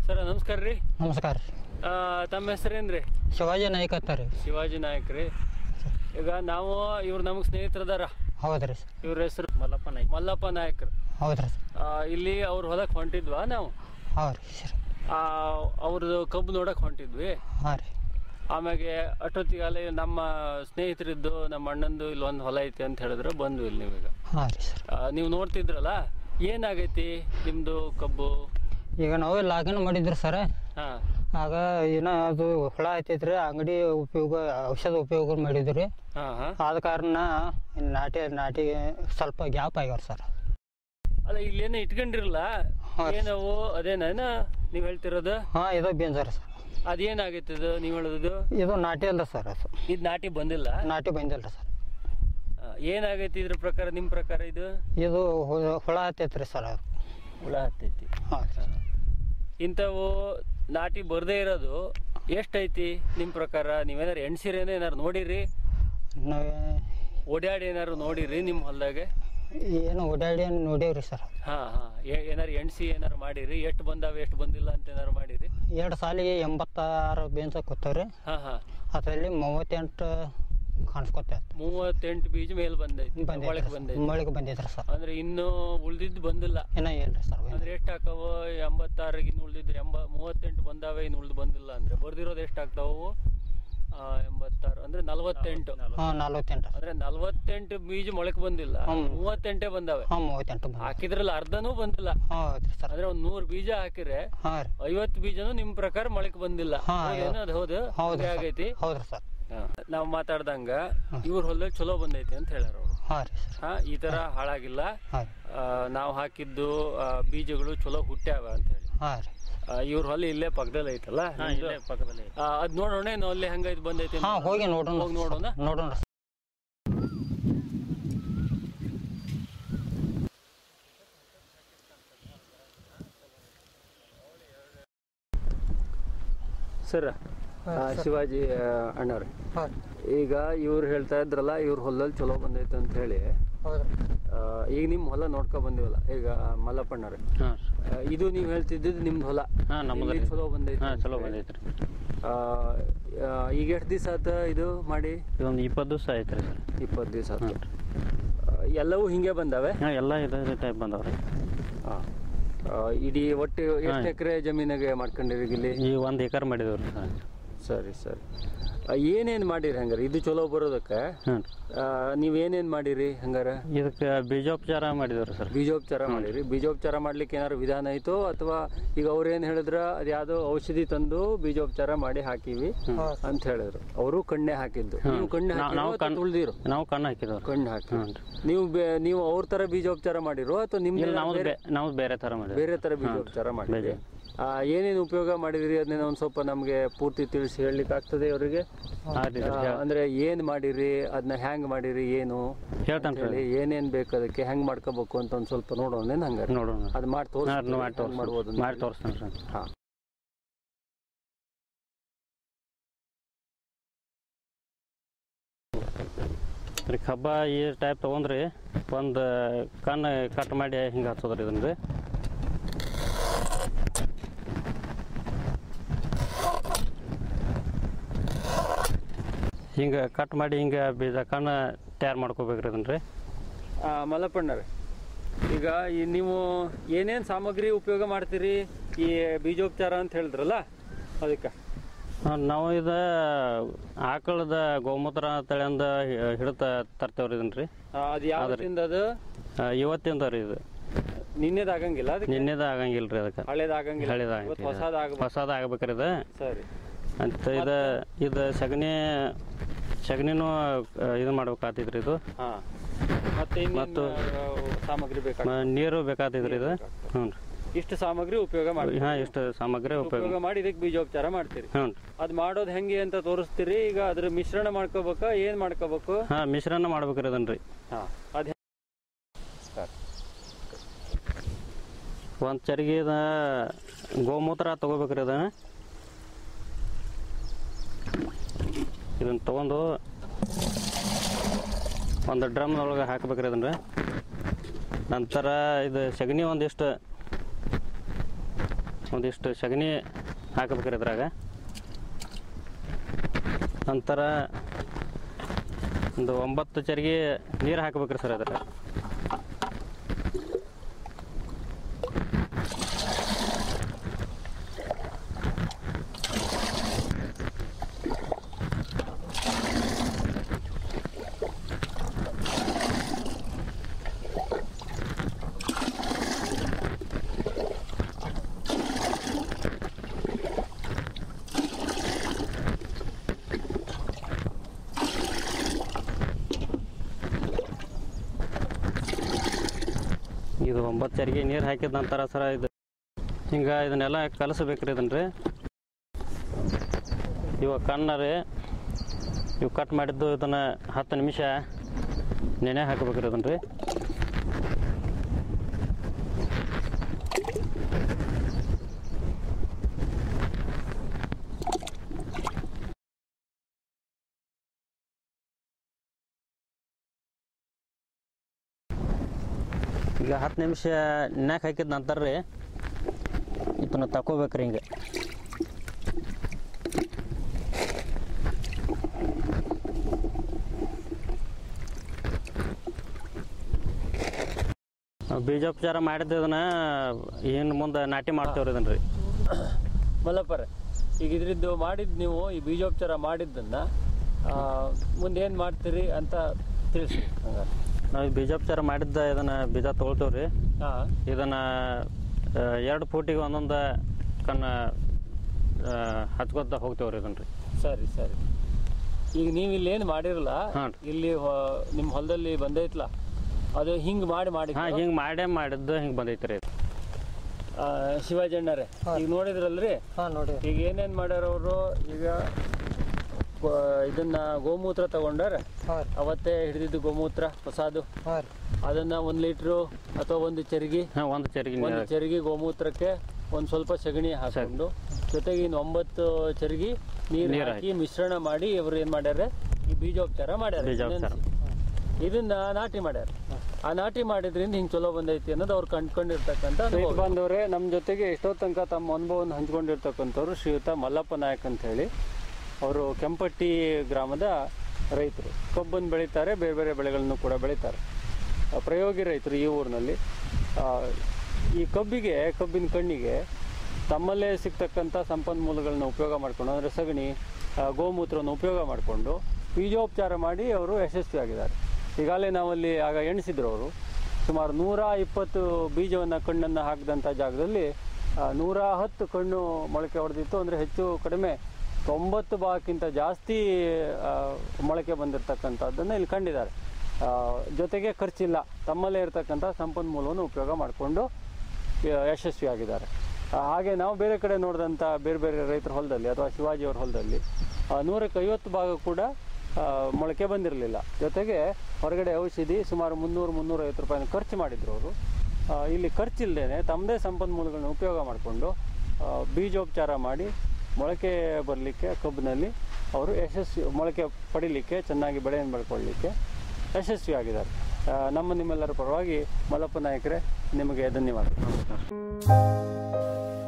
Sir ನಮಸ್ಕಾರ ರೀ ನಮಸ್ಕಾರ ಆ, ತಮ್ಮ ಹೆಸರೇನ್ರಿ ಶಿವಾಜಿ ನಾಯ್ಕ ಅಂತ ರೀ ಶಿವಾಜಿ ನಾಯಕ್ ರೀ ಈಗ ನಾವು ಇವ್ರು ನಮಗೆ ಸ್ನೇಹಿತರದಾರ ಹೌದ್ರಿ ಇವ್ರ ಹೆಸರು ಮಲ್ಲಪ್ಪ ನಾಯ್ಕ ಮಲ್ಲಪ್ಪ ನಾಯಕ್ರು ಹೌದ್ರಿ ಆ, ಇಲ್ಲಿ ಅವ್ರ ಹೊಲಕ್ಕೆ ಹೊಂಟಿದ್ವಾ ನಾವು ಹೌದು ರೀ ಸರ್ ಆ, ಅವ್ರದ್ದು ಕಬ್ಬು ನೋಡಕ್ ಹೊಂಟಿದ್ವಿ ಹಾಂ ರೀ ಆಮ್ಯಾಗೆ ಅಷ್ಟೊತ್ತಿಗಾಲೆ ನಮ್ಮ ಸ್ನೇಹಿತರಿದ್ದು ನಮ್ಮ ಅಣ್ಣಂದು ಇಲ್ಲಿ ಒಂದು ಹೊಲ ಐತಿ ಅಂತ ಹೇಳಿದ್ರು ಬಂದ್ವಿ ಇಲ್ಲಿ ನೀವೀಗ ಹಾಂ ರೀ ಸರ್ ಆ, ನೀವು ನೋಡ್ತಿದ್ರಲ್ಲ ಏನಾಗೈತಿ ನಿಮ್ದು ಕಬ್ಬು ಈಗ ನಾವು ಲಾಗಿನ್ ಮಾಡಿದ್ರಿ ಸರ್ ಹಾ ಆಗ ಏನೋ ಅದು ಹುಳ ಐತೈತ್ರಿ ಅಂಗಡಿ ಉಪಯೋಗ ಔಷಧ ಉಪಯೋಗ ಮಾಡಿದ್ರಿ ಹಾ ಹಾ ಆದ ಕಾರಣ ನಾಟಿ ನಾಟಿ ಸ್ವಲ್ಪ ಗ್ಯಾಪ್ ಆಗ್ಯಾವ ಸರ್ ಅಲ್ಲ ಇಲ್ಲೇನೋ ಇಟ್ಕೊಂಡಿರಲ್ಲ ಹಾ. ಏನವು ಅದೇನೇನ ನೀವು ಹೇಳ್ತಿರೋದು ಹಾಂ ಇದು ಬೇಂಜಾರ ಸರ್ ಅದೇನಾಗೈತೆ ಇದು ನೀವು ಹೇಳೋದು ಇದು ನಾಟಿ ಅಲ್ಲ ಸರ್ ಅದು ಇದು ನಾಟಿ ಬಂದಿಲ್ಲ ನಾಟಿ ಬಂದಿಲ್ಲ ಸರ್ ಆ, ಏನಾಗೈತಿ ಇದ್ರ ಪ್ರಕಾರ ನಿಮ್ಮ ಪ್ರಕಾರ ಇದು ಇದು ಹು- ಹುಳ ಹತ್ತೈತ್ರಿ ಸರ್ ಅದು ಹುಳ ಹತ್ತೈತಿ ಹಾಂ ರೀ ಇಂಥವು ನಾಟಿ ಬರ್ದೇ ಇರೋದು ಎಷ್ಟೈತಿ ನಿಮ್ಮ ಪ್ರಕಾರ ನೀವೇನಾರು ಎಣ್ಸಿರೇನ ಏನಾರು ನೋಡಿರಿ ನಾವೇ ಓಡಾಡಿ ಏನಾರು ನೋಡಿರಿ ನಿಮ್ಮ ಹೊಲದಾಗೆ ಏನು ಓಡಾಡಿ ನೋಡೇವ್ರಿ ಸರ್ ಹಾ ಹಾ ಏ- ಏನಾರು ಎಣ್ಸಿ ಏನಾರು ಮಾಡಿರಿ ಎಷ್ಟು ಬಂದಾವೆ ಎಷ್ಟು ಬಂದಿಲ್ಲ ಅಂತ ಏನಾರು ಮಾಡಿರಿ ಎರಡು ಸಾಲಿಗೆ ಎಂಬತ್ತಾರು ಬೇಂಚ ಕೂತವ್ರಿ ಹಾ ಹಾ ಅದರಲ್ಲಿ ಮೂವತ್ತೆಂಟು ಕಾಣಿಸ್ಕೊತೈತೆ ಮೂವತ್ತೆಂಟು ಬೀಜ ಮೇಲ್ ಬಂದೈತಿ ಒಳಗೆ ಬಂದೈತಿ ಮೊಳಗೆ ಬಂದಿದ್ರಿ ಸರ್ ಅಂದ್ರೆ ಇನ್ನು ಉಳ್ದಿದ್ದು ಬಂದಿಲ್ಲ ಇನ್ನೂ ಇಲ್ರಿ ಸರ್ ಅಂದ್ರೆ ಎಷ್ಟು ಹಾಕವು ಎಂಬತ್ತಾರಿಗೆ ಇನ್ನು ಉಳ್ದಿದ್ರೆ ಎಂಬ ಮೂವತ್ತೆಂಟು ಬಂದಾವೆ ಇನ್ನು ಉಳ್ದು ಬಂದಿಲ್ಲ ಅಂದ್ರೆ ಬರ್ದಿರೋದು ಎಷ್ಟು ಆಗ್ತಾವು ಆ, ಎಂಬತ್ತಾರು ಅಂದ್ರೆ ನಲವತ್ತೆಂಟು ಹಾಂ ನಲ್ವತ್ತೆಂಟು ಅಂದ್ರೆ ನಲವತ್ತೆಂಟು ಬೀಜ ಮೊಳಕೆ ಬಂದಿಲ್ಲ ಹ್ಮ್. ಮೂವತ್ತೆಂಟೇ ಬಂದಾವೆ ಹಾಂ ಮೂವತ್ತೆಂಟು ಬಂದ ಹಾಕಿದ್ರಲ್ಲ ಅರ್ಧನೂ ಬಂದಿಲ್ಲ ಹಾಂ ಹೌದ್ರಿ ಸರ್ ಅಂದ್ರೆ ಒಂದ್ ನೂರು ಬೀಜ ಹಾಕಿದ್ರೆ ಹಾಂ ರೀ ಐವತ್ತು ಬೀಜನು ನಿಮ್ ಪ್ರಕಾರ ಮೊಳಕೆ ಬಂದಿಲ್ಲ ಹಾ, ಏನು ಅದು ಹೌದು ಹೌದ್ರಿ ಹಾಗೆ ಸರ್ ಆಗೈತಿ ಹೌದ್ರಿ ಸರ್ ನಾವು ಮಾತಾಡ್ದಂಗ ಇವ್ರ ಹೊಲದಲ್ಲಿ ಚಲೋ ಬಂದೈತಿ ಅಂತ ಹೇಳ್ಯಾರ ಅವ್ರು ಹಾಂ ರೀ ಸರ್ ಹಾ ಈ ತರ ಹಾಳಾಗಿಲ್ಲ ಹಾಂ ನಾವು ಹಾಕಿದ್ದು ಆ, ಬೀಜಗಳು ಚಲೋ ಹುಟ್ಟ್ಯಾವ ಅಂತ ಹೇಳಿ ಹಾಂ ರೀ ಆ, ಇವ್ರ ಹೊಲ ಇಲ್ಲೇ ಪಕ್ಕದಲ್ಲಿ ಐತಲ್ಲ ಪಕ್ಕದಲ್ಲಿ ಅದ್ ನೋಡೋಣ ಏನು ಅಲ್ಲಿ ಹೆಂಗೈತ್ ಬಂದೈತಿ ಅಂತ? ಹಾಂ ಹೋಗಿ ನೋಡೋಣ ಹೋಗಿ ನೋಡೋಣ ನೋಡೋಣ ಸರ್ ಆ, ಶಿವಾಜಿ ಆ, ಅಣ್ಣವ್ರೆ ಹಾಂ ಈಗ ಇವ್ರು ಹೇಳ್ತಾ ಇದ್ರಲ್ಲ ಇವ್ರ ಹೊಲದಲ್ಲಿ ಚಲೋ ಬಂದೈತೆ ಅಂತ ಹೇಳಿ ಹೌದ್ರಿ ಆ, ಈಗ ನಿಮ್ ಹೊಲ ನೋಡ್ಕೊ ಬಂದಿವಲ್ಲ ಈಗ ಮಲ್ಲಪ್ಪಣ್ಣವ್ರೆ ಹಾಂ ಆ, ಇದು ನೀವು ಹೇಳ್ತಿದ್ದಿದ್ದು ನಿಮ್ದು ಹೊಲ ಹಾಂ ನಮ್ಮದು ಇಲ್ಲಿ ಚಲೋ ಬಂದೈತೆ ಹಾಂ ಅಂತ ಚಲೋ ಹೇಳಿ. ಬಂದೈತೆ ರೀ ಆ, ಆ, ಈಗ ಎಷ್ಟು ದಿವಸ ಆತ ಇದು ಮಾಡಿ ಇದೊಂದು ಇಪ್ಪತ್ತು ದಿವಸ ಆಯ್ತು ರೀ ಸರ್ ಇಪ್ಪತ್ತು ದಿವಸ ಆತ ಆ, ಎಲ್ಲವೂ ಹಿಂಗೆ ಬಂದಾವೆ ಹಾಂ ಎಲ್ಲ ಇದೇ ಟೈಪ್ ಬಂದವ ರೀ ಆ, ಆ, ಇಡೀ ಒಟ್ಟು ಎಷ್ಟು ಹಾಂ. ಎಕರೆ ಜಮೀನಿಗೆ ಮಾಡ್ಕೊಂಡಿರಿ ಇಲ್ಲಿ ಈ ಒಂದು ಏಕರ್ ಮಾಡಿದೇವೆ ರೀ ಸರ್ ಸರಿ ಸರಿ ಆ, ಏನೇನ್ ಮಾಡಿರಿ ಹಂಗಾರೆ ಇದು ಚಲೋ ಬರೋದಕ್ಕೆ ಹಾಂ ಆ, ನೀವೇನೇನ್ ಮಾಡಿರಿ ಹಂಗಾರ ಇದಕ್ಕೆ ಬೀಜೋಪಚಾರ ಮಾಡಿದೇವೆ ರೀ ಸರ್ ಬೀಜೋಪಚಾರ ಮಾಡಿರಿ ಬೀಜೋಪಚಾರ ಮಾಡ್ಲಿಕ್ಕೆ ಏನಾದ್ರು ವಿಧಾನ ಐತೋ ಅಥವಾ ಈಗ ಅವ್ರು ಏನ್ ಹೇಳಿದ್ರ ಅದ್ ಯಾವ್ದೋ ಔಷಧಿ ತಂದು ಬೀಜೋಪಚಾರ ಮಾಡಿ ಹಾಕಿವಿ ಅಂತ ಹೇಳಿದ್ರು ಅವರು ಕಣ್ಣೆ ಹಾಕಿದ್ದು ನೀವು ಕಣ್ಣೆ ನಾವು- ಹಾಕಿರೋ ನಾವು ಅಥವಾ ಕಣ್ಣು ತುಳ್ದಿರೋ ನಾವು ಕಣ್ಣು ಹಾಕಿದೇವೆ ರೀ ಕಣ್ಣು ಹಾಕಿ ಹ್ಞೂ ರೀ ನೀವು ಬೇ- ನೀವು ಅವ್ರ ತರ ಬೀಜೋಪಚಾರ ಮಾಡಿರೋ ಅಥವಾ ನಿಮ್ದು ಇಲ್ಲಿ ನಾವು ಬೇರೆ ನಾವು ಬೇರೆ ಥರ ಮಾಡಿದ್ವಿ ಬೇರೆ ತರ ಬೀಜೋಪಚಾರ ಮಾಡಿದ್ರಿ ಆ, ಏನೇನು ಉಪಯೋಗ ಮಾಡಿದ್ರಿ ಅದನ್ನ ಒಂದ್ ಸ್ವಲ್ಪ ನಮ್ಗೆ ಪೂರ್ತಿ ತಿಳಿಸಿ ಹೇಳಲಿಕ್ಕೆ ಆಗ್ತದೆ ಅವರಿಗೆ ಆಯ್ತು ರೀ ಅಂದ್ರೆ ಏನ್ ಮಾಡಿರಿ ಅದನ್ನ ಹ್ಯಾಂಗ್ ಮಾಡಿರಿ ಏನು ಹೇಳ್ತಾನೆ ಹೇಳಿ ಏನೇನ್ ಬೇಕು ಅದಕ್ಕೆ ಹೆಂಗ್ ಮಾಡ್ಕೋಬೇಕು ಅಂತ ಒಂದ್ ಸ್ವಲ್ಪ ನೋಡೋಣ ಹಂಗಾರೆ ನೋಡೋಣ ಅದು ಮಾಡಿ ಹಾಂ ತೋರಿಸಿ ಮಾಡಿ ತೋರಿಸ್ತೀನಿ ಮಾಡ್ಬೋದು ಮಾಡಿ ತೋರಿಸ್ತಾನೆ ಸರ್ ಹಾ ರೀ ಕಬ್ಬ ಈ ಟೈಪ್ ತೊಗೊಂಡ್ರಿ ಒಂದು ಕಣ್ಣು ಕಟ್ ಮಾಡಿ ಹಿಂಗೆ ಹಚ್ಚೋದ್ರಿ ಇದನ್ನ ರೀ ಹಿಂಗೆ ಕಟ್ ಮಾಡಿ ಹಿಂಗೆ ಬೀಜ ಕಣ್ಣು ತಯಾರು ಮಾಡ್ಕೋಬೇಕ್ರಿ ಇದನ್ನ ರೀ ಆ, ಮಲ್ಲಪ್ಪಣ್ಣರೇ ಈಗ ಈ ನೀವು ಏನೇನ್ ಸಾಮಗ್ರಿ ಉಪಯೋಗ ಮಾಡ್ತೀರಿ ಈ ಬೀಜೋಪಚಾರ ಅಂತ ಹೇಳಿದ್ರಲ್ಲ ಅದಕ್ಕೆ ನಾವು ಇದು ಆಕಳದ ಗೋಮೂತ್ರ ತಳಿಯಿಂದ ಹಿಡಿತ ತರ್ತೇವ್ರಿ ಇದನ್ನ ರೀ ಆ, ಅದು ಯಾವತ್ತಿಂದ ಅದು ಇವತ್ತಿಂದ ರೀ ಇದು ನಿನ್ನೆದ ಆಗಂಗಿಲ್ಲ ಅದಕ್ಕೆ ನಿನ್ನೆದ ಆಗಂಗಿಲ್ಲ ರೀ ಅದಕ್ಕೆ ಹಳೇದ ಆಗಂಗಿಲ್ಲ ಹಳೇದ ಇವತ್ತು ಹೊಸದ ಆಗ್ಬೇಕು ಹೊಸದ ಆಗ್ಬೇಕ್ರಿ ಇದು ಸರಿ ಅಂತ ಇದು ಇದು ಸಗಣಿ ಸಗಣಿನೂ ಇದು ಮಾಡ್ಬೇಕಾಗ್ತೈತ್ರಿ ಇದು ಹಾ ಮತ್ತೆ ಇನ್ನೇನ್, ಮತ್ತು- ಆ, ಸಾಮಗ್ರಿ ಬೇಕಾಗ್ತದೆ ಮ- ನೀರು ಬೇಕಾಗ್ತೈತ್ರಿ ಇದು ಹ್ಞೂ ರೀ ಇಷ್ಟು ಸಾಮಗ್ರಿ ಉಪಯೋಗ ಮಾಡಿ ಹಾಂ ಇಷ್ಟು ಸಾಮಗ್ರಿ ಉಪಯೋಗ ಉಪಯೋಗ ಮಾಡಿ ಇದಕ್ಕೆ ಬೀಜೋಪಚಾರ ಮಾಡ್ತೀರಿ ಹ್ಞೂ ಅದ್ ಮಾಡೋದು ಹೆಂಗೆ ಅಂತ ತೋರಿಸ್ತೀರಿ ಈಗ ಅದ್ರ ಮಿಶ್ರಣ ಮಾಡ್ಕೋಬೇಕಾ ಏನ್ ಮಾಡ್ಕೋಬೇಕು ಹಾಂ ಮಿಶ್ರಣ ಮಾಡ್ಬೇಕ್ರಿ ಇದನ್ನ ರೀ ಹಾ ಅದ್ ಒಂದು ಚರಿಗೆದ ಗೋಮೂತ್ರ ತೊಗೋಬೇಕ್ರಿ ಅದನ್ನ ಇದನ್ನ ತೊಗೊಂಡು ಒಂದು ಡ್ರಮ್ನೊಳಗೆ ಹಾಕ್ಬೇಕ್ರಿ ಅದನ್ನ ನಂತರ ಇದು ಸಗಣಿ ಒಂದಿಷ್ಟು ಒಂದಿಷ್ಟು ಸಗಣಿ ಹಾಕಬೇಕ್ರಿ ಇದ್ರಾಗ ನಂತರ ಒಂದು ಒಂಬತ್ತು ಚರಿಗೆ ನೀರು ಹಾಕ್ಬೇಕ್ರಿ ಸರ್ ಅದ್ರಾಗ ಇದು ಒಂಬತ್ತು ಚರಿಗೆ ನೀರು ಹಾಕಿದ ನಂತರ ಸರ ಇದು ಹಿಂಗೆ ಇದನ್ನೆಲ್ಲ ಕಲಸಬೇಕ್ರಿ ಇದನ್ನ ರೀ ಇವಾಗ ಕಣ್ಣ ರೀ ಇವು ಕಟ್ ಮಾಡಿದ್ದು ಇದನ್ನು ಹತ್ತು ನಿಮಿಷ ನೆನೆ ಹಾಕ್ಬೇಕ್ರಿ ಇದನ್ನ ರೀ ಈಗ ಹತ್ತು ನಿಮಿಷ ನೆನೆಗೆ ಹಾಕಿದ ನಂತರ ರೀ ಇದನ್ನು ತಗೋಬೇಕ್ರಿ ಹಿಂಗೆ ನಾವು ಬೀಜೋಪಚಾರ ಮಾಡಿದ್ದು ಇದನ್ನ ಇನ್ನು ಮುಂದೆ ನಾಟಿ ಮಾಡ್ತೇವ್ರಿ ಇದನ್ನ ರೀ ಮಲ್ಲಪ್ಪರೆ ಈಗ ಇದ್ರದ್ದು ಮಾಡಿದ್ದು ನೀವು ಈ ಬೀಜೋಪಚಾರ ಮಾಡಿದ್ದನ್ನ ಆ, ಮುಂದೆ ಏನು ಮಾಡ್ತೀರಿ ಅಂತ ತಿಳಿಸಿ ಹಂಗಾರೆ ನಾವು ಈ ಬೀಜೋಪಚಾರ ಮಾಡಿದ್ದ ಇದನ್ನ ಬೀಜ ತೊಗೊಳ್ತೇವ್ರಿ ಹಾಂ ಇದನ್ನ ಆ, ಎರಡು ಫೂಟಿಗೆ ಒಂದೊಂದು ಕಣ್ಣು ಹಚ್ಕೊತ ಹೋಗ್ತೇವ್ರಿ ಇದನ್ನ ರೀ ಸರಿ ಸರಿ ಈಗ ನೀವು ಇಲ್ಲಿ ಏನು ಮಾಡಿರಲ್ಲ ಹಾಂ ರೀ. ಇಲ್ಲಿ ಹೊ- ನಿಮ್ಮ ಹೊಲದಲ್ಲಿ ಬಂದೈತ್ಲ ಅದು ಹಿಂಗೆ ಮಾಡಿ ಮಾಡಿ ಹಾಂ ಹಿಂಗೆ ಮಾಡೇ ಮಾಡಿದ್ದು ಹಿಂಗೆ ಬಂದೈತೆ ರೀ ಶಿವಾಜಿ ಅಣ್ಣರೇ ಈಗ ನೋಡಿದ್ರಲ್ರಿ ಹಾಂ ನೋಡಿ ಈಗ ಏನೇನು ಮಾಡ್ಯಾರ ಅವರು ಈಗ ಗೋ- ಇದನ್ನ ಗೋಮೂತ್ರ ತಗೊಂಡಾರ ಹಾಂ ರೀ ಅವತ್ತೇ ಹಿಡಿದಿದ್ದು ಗೋಮೂತ್ರ ಹೊಸಾದು ಹಾಂ ರೀ ಅದನ್ನ ಒಂದು ಲೀಟ್ರು ಅಥವಾ ಒಂದು ಚರಿಗೆ ಹಾಂ ಒಂದು ಚರಿಗೆ ಒಂದು ಚರಿಗೆ ಗೋಮೂತ್ರಕ್ಕೆ ಒಂದು ಸ್ವಲ್ಪ ಸಗಣಿ ಹಾಕೊಂಡು ಜೊತೆಗೆ ಇನ್ನು ಒಂಬತ್ತು ಚರಿಗೆ ನೀರು ನೀರ್ ಹಾಕಿ ಮಿಶ್ರಣ ಮಾಡಿ ಇವರು ಏನು ಮಾಡ್ಯಾರ ಈ ಬೀಜೋಪಚಾರ ಮಾಡ್ಯಾರ ಬೀಜೋಪಚಾರ. ನೆನ್ಸಿ. ಇದನ್ನ ನಾಟಿ ಮಾಡ್ಯಾರ ಆ ನಾಟಿ ಮಾಡಿದ್ರಿಂದ ಹಿಂಗೆ ಚಲೋ ಬಂದೈತಿ ಅನ್ನೋದು ಅವ್ರು ಕಂಡ್ಕೊಂಡಿರ್ತಕ್ಕಂಥ ಬಂದವರೇ ನಮ್ಮ ಜೊತೆಗೆ ಎಷ್ಟೋ ತನಕ ತಮ್ಮ ಅನುಭವವನ್ನು ಹಂಚ್ಕೊಂಡಿರ್ತಕ್ಕಂಥವ್ರು ಶ್ರೀಯುತ ಮಲ್ಲಪ್ಪ ನಾಯಕ್ ಅಂತ ಹೇಳಿ ಅವರು ಕೆಂಪಟ್ಟಿ ಗ್ರಾಮದ ರೈತರು ಕಬ್ಬನ್ನು ಬೆಳೀತಾರೆ ಬೇರೆ ಬೇರೆ ಬೆಳೆಗಳನ್ನು ಕೂಡ ಬೆಳೀತಾರೆ ಆ, ಪ್ರಯೋಗಿ ರೈತರು ಈ ಊರಿನಲ್ಲಿ ಆ, ಈ ಕಬ್ಬಿಗೆ ಕಬ್ಬಿನ ಕಣ್ಣಿಗೆ ತಮ್ಮಲ್ಲೇ ಸಿಗ್ತಕ್ಕಂಥ ಸಂಪನ್ಮೂಲಗಳನ್ನ ಉಪಯೋಗ ಮಾಡಿಕೊಂಡು ಅಂದರೆ ಸಗಣಿ ಆ, ಗೋಮೂತ್ರವನ್ನು ಉಪಯೋಗ ಮಾಡಿಕೊಂಡು ಬೀಜೋಪಚಾರ ಮಾಡಿ ಅವರು ಯಶಸ್ವಿಯಾಗಿದ್ದಾರೆ ಈಗಾಗಲೇ ನಾವಲ್ಲಿ ಆಗ ಎಣಿಸಿದ್ರು ಅವರು ಸುಮಾರು ನೂರ ಇಪ್ಪತ್ತು ಬೀಜವನ್ನು ಕಣ್ಣನ್ನು ಹಾಕಿದಂಥ ಜಾಗದಲ್ಲಿ ಆ, ನೂರ ಹತ್ತು ಕಣ್ಣು ಮೊಳಕೆ ಹೊಡೆದಿತ್ತು ಅಂದರೆ ಹೆಚ್ಚು ಕಡಿಮೆ ತೊಂಬತ್ತು ಭಾಗಕ್ಕಿಂತ ಜಾಸ್ತಿ ಆ, ಮೊಳಕೆ ಬಂದಿರತಕ್ಕಂಥದ್ದನ್ನು ಇಲ್ಲಿ ಕಂಡಿದ್ದಾರೆ ಆ, ಜೊತೆಗೆ ಖರ್ಚಿಲ್ಲ ತಮ್ಮಲ್ಲೇ ಇರತಕ್ಕಂಥ ಸಂಪನ್ಮೂಲವನ್ನು ಉಪಯೋಗ ಮಾಡಿಕೊಂಡು ಯಶಸ್ವಿಯಾಗಿದ್ದಾರೆ ಆ, ಹಾಗೆ ನಾವು ಬೇರೆ ಕಡೆ ನೋಡಿದಂಥ ಬೇರೆ ಬೇರೆ ರೈತರ ಹೊಲದಲ್ಲಿ ಅಥವಾ ಶಿವಾಜಿಯವ್ರ ಹೊಲದಲ್ಲಿ ಆ, ನೂರಕ್ಕೆ ಐವತ್ತು ಭಾಗ ಕೂಡ ಆ, ಮೊಳಕೆ ಬಂದಿರಲಿಲ್ಲ ಜೊತೆಗೆ ಹೊರಗಡೆ ಔಷಧಿ ಸುಮಾರು ಮುನ್ನೂರು ಮುನ್ನೂರೈವತ್ತು ರೂಪಾಯಿನ ಖರ್ಚು ಮಾಡಿದ್ರು ಅವರು ಇಲ್ಲಿ ಖರ್ಚಿಲ್ಲದೇನೆ ತಮ್ಮದೇ ಸಂಪನ್ಮೂಲಗಳನ್ನ ಉಪಯೋಗ ಮಾಡಿಕೊಂಡು ಬೀಜೋಪಚಾರ ಮಾಡಿ ಮೊಳಕೆ ಬರಲಿಕ್ಕೆ ಕಬ್ಬಿನಲ್ಲಿ ಅವರು ಯಶಸ್ವಿ ಮೊಳಕೆ ಪಡಿಲಿಕ್ಕೆ ಚೆನ್ನಾಗಿ ಬೆಳೆಯನ್ನು ಬೆಳ್ಕೊಳ್ಳಿಕ್ಕೆ ಯಶಸ್ವಿಯಾಗಿದ್ದಾರೆ ಆ, ನಮ್ಮ ನಿಮ್ಮೆಲ್ಲರ ಪರವಾಗಿ ಮಲ್ಲಪ್ಪ ನಾಯಕರೇ ನಿಮಗೆ ಧನ್ಯವಾದ ನಮಸ್ಕಾರ